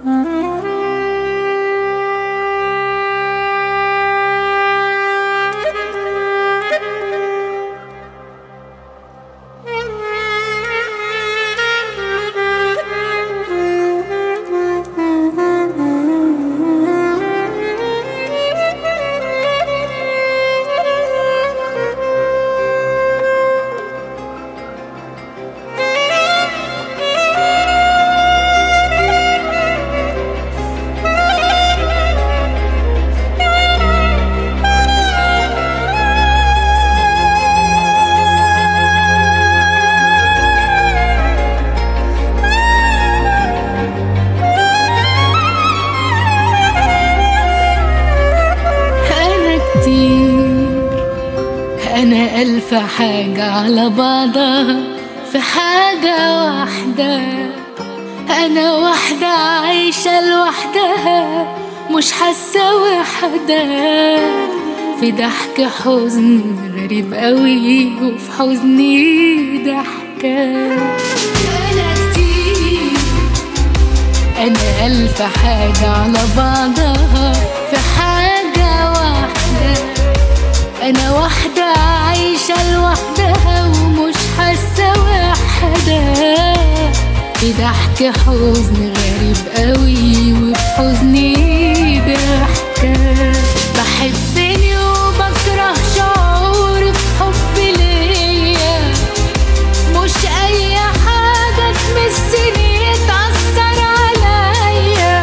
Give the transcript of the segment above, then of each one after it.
أنا كتير أنا ألف حاجة على بعضها في حاجة واحدة أنا واحدة عايشة لوحدها مش حاسة وحدة في ضحك حزن غريب قوي وفي حزني ضحكة أنا كتير أنا ألف حاجة على بعضها في حاجة واحدة أنا واحدة عايشة لوحدها ومش حاسة وحدة في ضحك حزن غريب قوي وبحزني ضحكة بحبني وبكره شعوري بحب ليا مش اي حاجة تمسني تأثر عليا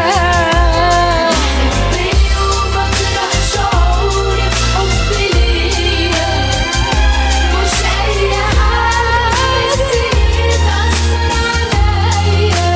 بحبني وبكره شعوري بحب ليا مش اي حاجة تمسني تأثر عليا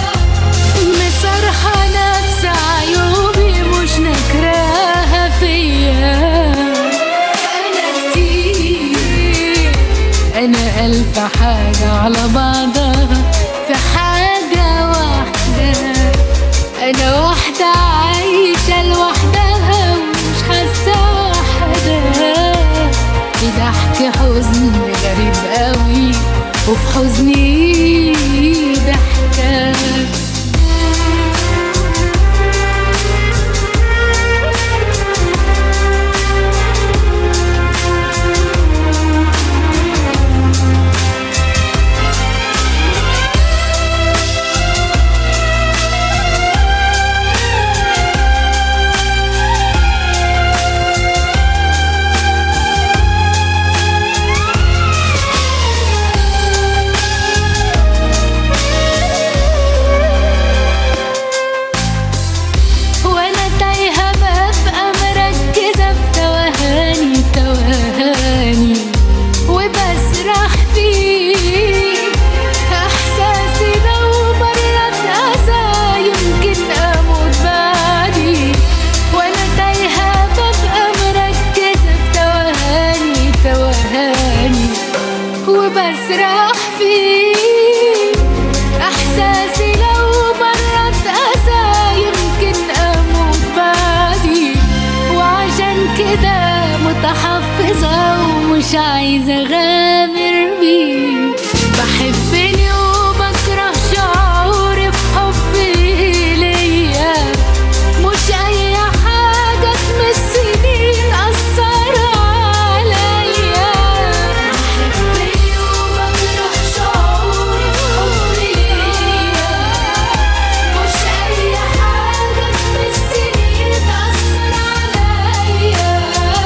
مصرحة نفس عيوبي مش نكراها فيا أنا كتير أنا ألف حاجة على بعضها في حاجة واحدة أنا واحدة عايشة لوحدها ومش حاسة وحدة في ضحك حزن غريب قوي وفي حزني ضحكة وانا تايهة ببقى مركزة في توهاني توهاني وبسرح فيه احساسي لو مرت اذى يمكن اموت بعدي وانا تايهة ببقى مركزة في توهاني توهاني وبسرح فيه احساسي لو مرت اذى يمكن اموت بعدي وعشان كده متحفظة ومش عايزة اغامر بيه بحبني وبكره شعوري بحبي ليا مش اي حاجة تمسني تأثر عليا بحبني وبكره شعوري بحبي ليا مش اي حاجة تمسني تأثر عليا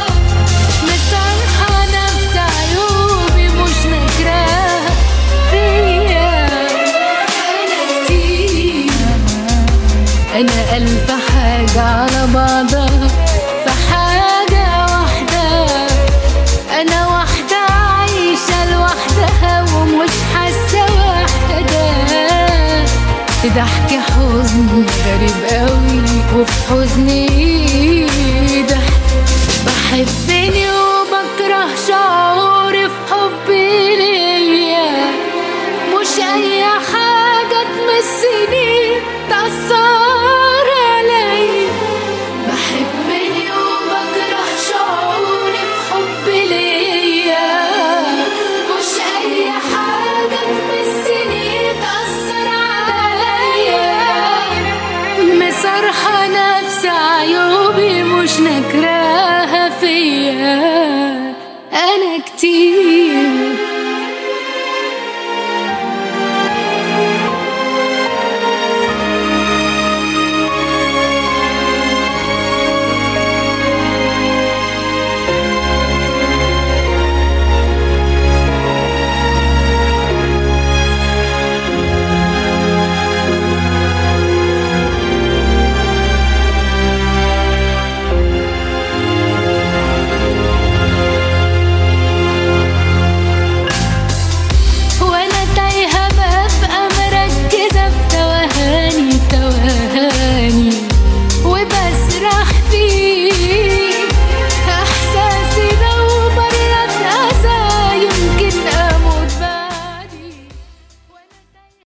مسامحة نفس عيوبي مش نكراها فيا أنا كتير أنا ألف حاجة على بعضها في حاجة واحدة أنا واحدة عايشة لوحدها ومش حاسة وحدة في ضحك حزن غريب قوي وفي حزني ضحك بحبني وبكره شعوري في حبي ليا مش أي حاجة تمسني تأثر عليا بحبني وبكره شعوري في حبي ليا مش أي حاجة تمسني تأثر عليا عيوبي مش نكرة